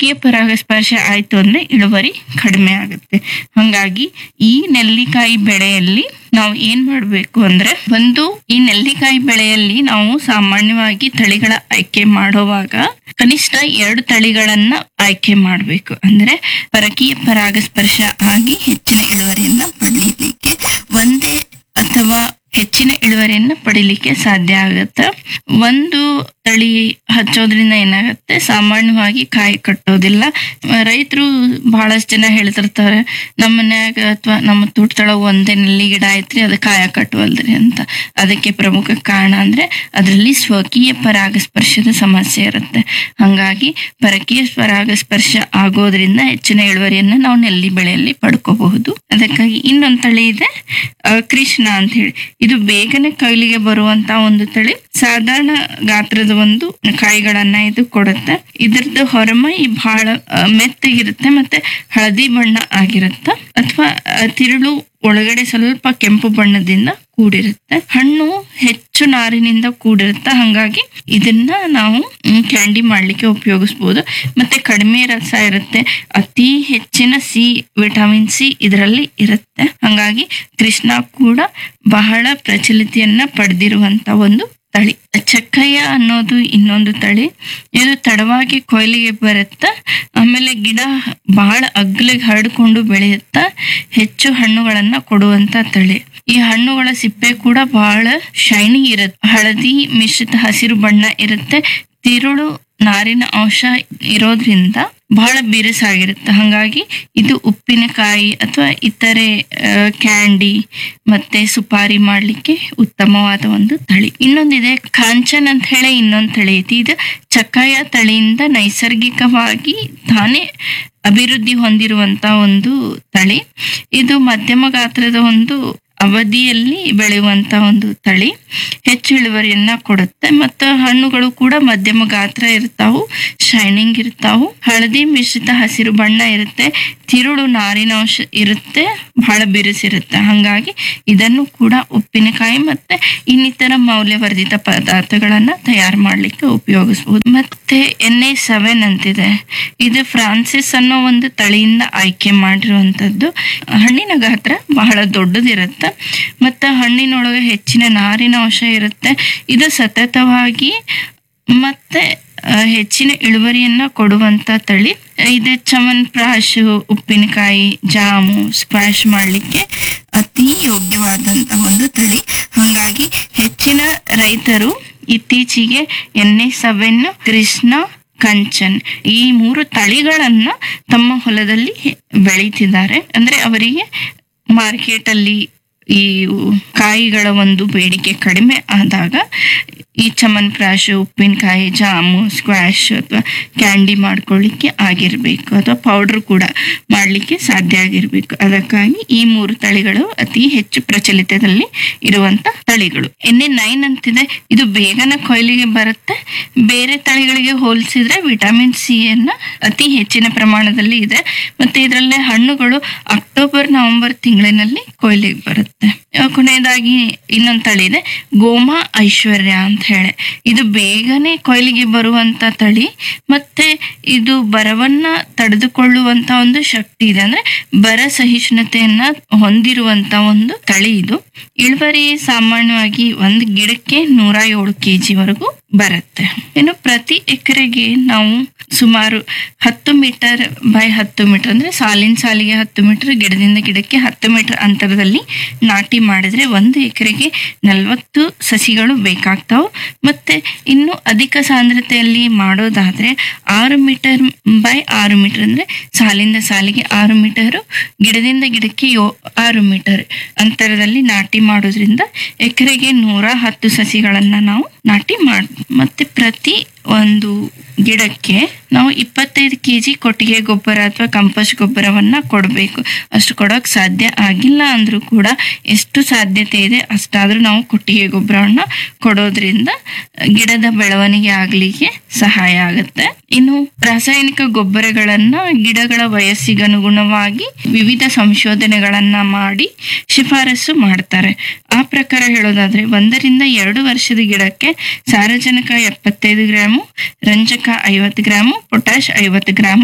ಪರಕೀಯ ಪರಾಗಸ್ಪರ್ಶ ಆಯ್ತು ಅಂದ್ರೆ ಇಳುವರಿ ಕಡಿಮೆ ಆಗುತ್ತೆ ಹಾಗಾಗಿ ಈ ನೆಲ್ಲಿಕಾಯಿ ಬೆಳೆಯಲ್ಲಿ ನಾವು ಏನ್ ಮಾಡಬೇಕು ಅಂದ್ರೆ ಒಂದು ಈ ನೆಲ್ಲಿಕಾಯಿ ಬೆಳೆಯಲ್ಲಿ ನಾವು ಸಾಮಾನ್ಯವಾಗಿ ತಳಿಗಳ ಆಯ್ಕೆ ಮಾಡುವಾಗ ಕನಿಷ್ಠ ಎರಡು ತಳಿಗಳನ್ನ ಆಯ್ಕೆ ಮಾಡಬೇಕು ಅಂದ್ರೆ ಪರಕೀಯ ಪರಾಗಸ್ಪರ್ಶ ಆಗಿ ಹೆಚ್ಚಿನ ಇಳುವರಿಯನ್ನ ಪಡೆಯಲಿಕ್ಕೆ ಒಂದೇ ಅಥವಾ ಹೆಚ್ಚಿನ ಇಳುವರಿಯನ್ನ ಪಡಿಲಿಕ್ಕೆ ಸಾಧ್ಯ ಆಗುತ್ತೆ ಒಂದು ತಳಿ ಹಚ್ಚೋದ್ರಿಂದ ಏನಾಗುತ್ತೆ ಸಾಮಾನ್ಯವಾಗಿ ಕಾಯಿ ಕಟ್ಟೋದಿಲ್ಲ ರೈತರು ಬಹಳಷ್ಟು ಜನ ಹೇಳ್ತಿರ್ತಾರೆ ನಮ್ಮ ಮನ್ಯಾಗ ಅಥವಾ ನಮ್ಮ ತೋಟದೊಳಗ ಒಂದೇ ನೆಲ್ಲಿ ಗಿಡ ಐತ್ರಿ ಅದು ಕಾಯ ಕಟ್ಟುವಲ್ದ್ರಿ ಅಂತ ಅದಕ್ಕೆ ಪ್ರಮುಖ ಕಾರಣ ಅಂದ್ರೆ ಅದರಲ್ಲಿ ಸ್ವಕೀಯ ಪರಾಗಸ್ಪರ್ಶದ ಸಮಸ್ಯೆ ಇರುತ್ತೆ ಹಂಗಾಗಿ ಪರಕೀಯ ಪರಾಗಸ್ಪರ್ಶ ಆಗೋದ್ರಿಂದ ಹೆಚ್ಚಿನ ಇಳುವರಿಯನ್ನ ನಾವು ನೆಲ್ಲಿ ಬೆಳೆಯಲ್ಲಿ ಪಡ್ಕೋಬಹುದು ಅದಕ್ಕಾಗಿ ಇನ್ನೊಂದು ತಳಿ ಇದೆ ಆ, ಕೃಷ್ಣ ಅಂತ ಹೇಳಿ ಇದು ಬೇಗನೆ ಕೈಲಿಗೆ ಬರುವಂತ ಒಂದು ತಳಿ ಸಾಧಾರಣ ಗಾತ್ರದ ಒಂದು ಕಾಯಿಗಳನ್ನ ಇದು ಕೊಡುತ್ತೆ ಇದ್ರದ್ದು ಹೊರಮೈ ಬಹಳ ಆ, ಮೆತ್ತಗಿರುತ್ತೆ ಮತ್ತೆ ಹಳದಿ ಬಣ್ಣ ಆಗಿರುತ್ತೆ ಅಥವಾ ತಿರುಳು ಒಳಗಡೆ ಸ್ವಲ್ಪ ಕೆಂಪು ಬಣ್ಣದಿಂದ ಕೂಡಿರುತ್ತೆ ಹಣ್ಣು ಹೆಚ್ಚು ನಾರಿನಿಂದ ಕೂಡಿರುತ್ತೆ ಹಂಗಾಗಿ ಇದನ್ನ ನಾವು ಮ್, ಕ್ಯಾಂಡಿ ಮಾಡ್ಲಿಕ್ಕೆ ಉಪಯೋಗಿಸ್ಬೋದು ಮತ್ತೆ ಕಡಿಮೆ ರಸ ಇರುತ್ತೆ ಅತಿ ಹೆಚ್ಚಿನ ಸಿ ವಿಟಮಿನ್ ಸಿ ಇದರಲ್ಲಿ ಇರುತ್ತೆ ಹಂಗಾಗಿ ಕೃಷ್ಣ ಕೂಡ ಬಹಳ ಪ್ರಚಲಿತಿಯನ್ನ ಪಡೆದಿರುವಂತ ಒಂದು ತಳಿ ಚಕ್ಕಯ್ಯ ಅನ್ನೋದು ಇನ್ನೊಂದು ತಳಿ ಇದು ತಡವಾಗಿ ಕೊಯ್ಲಿಗೆ ಬರುತ್ತೆ ಆಮೇಲೆ ಗಿಡ ಬಹಳ ಅಗ್ಲಿಗೆ ಹರಡ್ಕೊಂಡು ಬೆಳೆಯುತ್ತಾ ಹೆಚ್ಚು ಹಣ್ಣುಗಳನ್ನ ಕೊಡುವಂತ ತಳಿ ಈ ಹಣ್ಣುಗಳ ಸಿಪ್ಪೆ ಕೂಡ ಬಹಳ ಶೈನಿ ಇರುತ್ತೆ ಹಳದಿ ಮಿಶ್ರಿತ ಹಸಿರು ಬಣ್ಣ ಇರುತ್ತೆ ತಿರುಳು ನಾರಿನ ಅಂಶ ಇರೋದ್ರಿಂದ ಬಹಳ ಬಿರುಸಾಗಿರುತ್ತೆ ಹಾಗಾಗಿ ಇದು ಉಪ್ಪಿನಕಾಯಿ ಅಥವಾ ಇತರೆ ಆ, ಕ್ಯಾಂಡಿ ಮತ್ತೆ ಸುಪಾರಿ ಮಾಡ್ಲಿಕ್ಕೆ ಉತ್ತಮವಾದ ಒಂದು ತಳಿ ಇನ್ನೊಂದಿದೆ ಕಾಂಚನ್ ಅಂತ ಹೇಳಿ ಇನ್ನೊಂದು ತಳಿ ಐತಿ ಇದು ಚಕ್ಕಾಯ ತಳಿಯಿಂದ ನೈಸರ್ಗಿಕವಾಗಿ ತಾನೇ ಅಭಿವೃದ್ಧಿ ಹೊಂದಿರುವಂತ ಒಂದು ತಳಿ ಇದು ಮಧ್ಯಮ ಗಾತ್ರದ ಒಂದು ಅವಧಿಯಲ್ಲಿ ಬೆಳೆಯುವಂತ ಒಂದು ತಳಿ ಹೆಚ್ಚು ಇಳುವರಿಯನ್ನ ಕೊಡುತ್ತೆ ಮತ್ತು ಹಣ್ಣುಗಳು ಕೂಡ ಮಧ್ಯಮ ಗಾತ್ರ ಇರ್ತಾವು ಶೈನಿಂಗ್ ಇರ್ತಾವು ಹಳದಿ ಮಿಶ್ರಿತ ಹಸಿರು ಬಣ್ಣ ಇರುತ್ತೆ ತಿರುಳು ನಾರಿನಾಂಶ ಇರುತ್ತೆ ಬಹಳ ಬಿರುಸಿರುತ್ತೆ ಹಾಗಾಗಿ ಇದನ್ನು ಕೂಡ ಉಪ್ಪಿನಕಾಯಿ ಮತ್ತೆ ಇನ್ನಿತರ ಮೌಲ್ಯವರ್ಧಿತ ಪದಾರ್ಥಗಳನ್ನ ತಯಾರು ಮಾಡ್ಲಿಕ್ಕೆ ಉಪಯೋಗಿಸಬಹುದು ಮತ್ತೆ ಎನ್ ಎ ಸೆವೆನ್ ಅಂತಿದೆ ಇದು ಫ್ರಾನ್ಸಿಸ್ ಅನ್ನೋ ಒಂದು ತಳಿಯಿಂದ ಆಯ್ಕೆ ಮಾಡಿರುವಂತದ್ದು ಹಣ್ಣಿನ ಗಾತ್ರ ಬಹಳ ದೊಡ್ಡದಿರುತ್ತೆ ಮತ್ತೆ ಹಣ್ಣಿನೊಳಗೆ ಹೆಚ್ಚಿನ ನಾರಿನ ಅಂಶ ಇರುತ್ತೆ ಇದು ಸತತವಾಗಿ ಮತ್ತೆ ಆ, ಹೆಚ್ಚಿನ ಇಳುವರಿಯನ್ನ ಕೊಡುವಂತ ತಳಿ ಇದು ಚಮನ್ಪ್ರಾಶು ಉಪ್ಪಿನಕಾಯಿ ಜಾಮು ಸ್ಕ್ವಾಶ್ ಮಾಡ್ಲಿಕ್ಕೆ ಅತಿ ಯೋಗ್ಯವಾದಂತ ಒಂದು ತಳಿ ಹಾಗಾಗಿ ಹೆಚ್ಚಿನ ರೈತರು ಇತ್ತೀಚೆಗೆ ಎಣ್ಣೆ ಸೆವೆನ್ ಕೃಷ್ಣ ಕಂಚನ್ ಈ ಮೂರು ತಳಿಗಳನ್ನ ತಮ್ಮ ಹೊಲದಲ್ಲಿ ಬೆಳೀತಿದ್ದಾರೆ ಅಂದ್ರೆ ಅವರಿಗೆ ಮಾರ್ಕೆಟ್ ಅಲ್ಲಿ ಈ ಕಾಯಿಗಳ ಒಂದು ಬೇಡಿಕೆ ಕಡಿಮೆ ಆದಾಗ ಈ ಚಮನ್ಪ್ರಾಶ್ ಉಪ್ಪಿನಕಾಯಿ ಜಾಮು ಸ್ಕ್ವಾಶ್ ಅಥವಾ ಕ್ಯಾಂಡಿ ಮಾಡ್ಕೊಳ್ಳಿಕ್ಕೆ ಆಗಿರ್ಬೇಕು ಅಥವಾ ಪೌಡರ್ ಕೂಡ ಮಾಡಲಿಕ್ಕೆ ಸಾಧ್ಯ ಆಗಿರ್ಬೇಕು ಅದಕ್ಕಾಗಿ ಈ ಮೂರು ತಳಿಗಳು ಅತಿ ಹೆಚ್ಚು ಪ್ರಚಲಿತದಲ್ಲಿ ಇರುವಂತ ತಳಿಗಳು ಎಣ್ಣೆ ನೈನ್ ಅಂತಿದೆ ಇದು ಬೇಗನೆ ಕೊಯ್ಲಿಗೆ ಬರುತ್ತೆ ಬೇರೆ ತಳಿಗಳಿಗೆ ಹೋಲಿಸಿದ್ರೆ ವಿಟಮಿನ್ ಸಿ ಅನ್ನ ಅತಿ ಹೆಚ್ಚಿನ ಪ್ರಮಾಣದಲ್ಲಿ ಇದೆ ಮತ್ತೆ ಇದರಲ್ಲೇ ಹಣ್ಣುಗಳು ಅಕ್ಟೋಬರ್ ನವೆಂಬರ್ ತಿಂಗಳಿನಲ್ಲಿ ಕೊಯ್ಲಿಗೆ ಬರುತ್ತೆ ಆ, ಕೊನೆಯದಾಗಿ ಇನ್ನೊಂದು ತಳಿ ಇದೆ ಗೋಮಾ ಐಶ್ವರ್ಯ ಅಂತ ಹೇಳಿ ಇದು ಬೇಗನೆ ಕೊಯ್ಲಿಗೆ ಬರುವಂತ ತಳಿ ಮತ್ತೆ ಇದು ಬರವನ್ನ ತಡೆದುಕೊಳ್ಳುವಂತ ಒಂದು ಶಕ್ತಿ ಇದೆ ಅಂದ್ರೆ ಬರ ಸಹಿಷ್ಣುತೆಯನ್ನ ಹೊಂದಿರುವಂತ ಒಂದು ತಳಿ ಇದು ಇಳುವರಿ ಸಾಮಾನ್ಯವಾಗಿ ಒಂದು ಗಿಡಕ್ಕೆ ನೂರ ಏಳು ಕೆಜಿ ವರೆಗೂ ಬರುತ್ತೆ ಇನ್ನು ಪ್ರತಿ ಎಕರೆಗೆ ನಾವು ಸುಮಾರು ಹತ್ತು ಮೀಟರ್ ಬೈ ಹತ್ತು ಮೀಟರ್ ಅಂದ್ರೆ ಸಾಲಿನ ಸಾಲಿಗೆ ಹತ್ತು ಮೀಟರ್ ಗಿಡದಿಂದ ಗಿಡಕ್ಕೆ ಹತ್ತು ಮೀಟರ್ ಅಂತರದಲ್ಲಿ ನಾಟಿ ಮಾಡಿದ್ರೆ ಒಂದು ಎಕರೆಗೆ ನಲವತ್ತು ಸಸಿಗಳು ಬೇಕಾಗ್ತಾವು ಮತ್ತೆ ಇನ್ನು ಅಧಿಕ ಸಾಂದ್ರತೆಯಲ್ಲಿ ಮಾಡೋದಾದ್ರೆ ಆರು ಮೀಟರ್ ಬೈ ಆರು ಮೀಟರ್ ಅಂದ್ರೆ ಸಾಲಿಂದ ಸಾಲಿಗೆ ಆರು ಮೀಟರ್ ಗಿಡದಿಂದ ಗಿಡಕ್ಕೆ ಯೋ ಆರು ಮೀಟರ್ ಅಂತರದಲ್ಲಿ ನಾಟಿ ಮಾಡೋದ್ರಿಂದ ಎಕರೆಗೆ ನೂರ ಹತ್ತು ಸಸಿಗಳನ್ನ ನಾವು ನಾಟಿ ಮಾಡ್ ಮತ್ತೆ ಪ್ರತಿ ಒಂದು ಗಿಡಕ್ಕೆ ನಾವು ಇಪ್ಪತ್ತೈದು ಕೆ ಜಿ ಕೊಟ್ಟಿಗೆ ಗೊಬ್ಬರ ಅಥವಾ ಕಂಪೋಸ್ಟ್ ಗೊಬ್ಬರವನ್ನ ಕೊಡಬೇಕು ಅಷ್ಟು ಕೊಡೋಕೆ ಸಾಧ್ಯ ಆಗಿಲ್ಲ ಅಂದ್ರೂ ಕೂಡ ಎಷ್ಟು ಸಾಧ್ಯತೆ ಇದೆ ಅಷ್ಟಾದ್ರೂ ನಾವು ಕೊಟ್ಟಿಗೆ ಗೊಬ್ಬರವನ್ನ ಕೊಡೋದ್ರಿಂದ ಗಿಡದ ಬೆಳವಣಿಗೆ ಆಗ್ಲಿಕ್ಕೆ ಸಹಾಯ ಆಗುತ್ತೆ ಇನ್ನು ರಾಸಾಯನಿಕ ಗೊಬ್ಬರಗಳನ್ನ ಗಿಡಗಳ ವಯಸ್ಸಿಗನುಗುಣವಾಗಿ ವಿವಿಧ ಸಂಶೋಧನೆಗಳನ್ನ ಮಾಡಿ ಶಿಫಾರಸು ಮಾಡ್ತಾರೆ ಆ ಪ್ರಕಾರ ಹೇಳೋದಾದ್ರೆ ಒಂದರಿಂದ ಎರಡು ವರ್ಷದ ಗಿಡಕ್ಕೆ ಸಾರಜನಕ ಎಪ್ಪತ್ತೈದು ಗ್ರಾಮು ರಂಜಕ ಐವತ್ತು ಗ್ರಾಮು ಪೊಟ್ಯಾಶ್ ಐವತ್ತು ಗ್ರಾಮು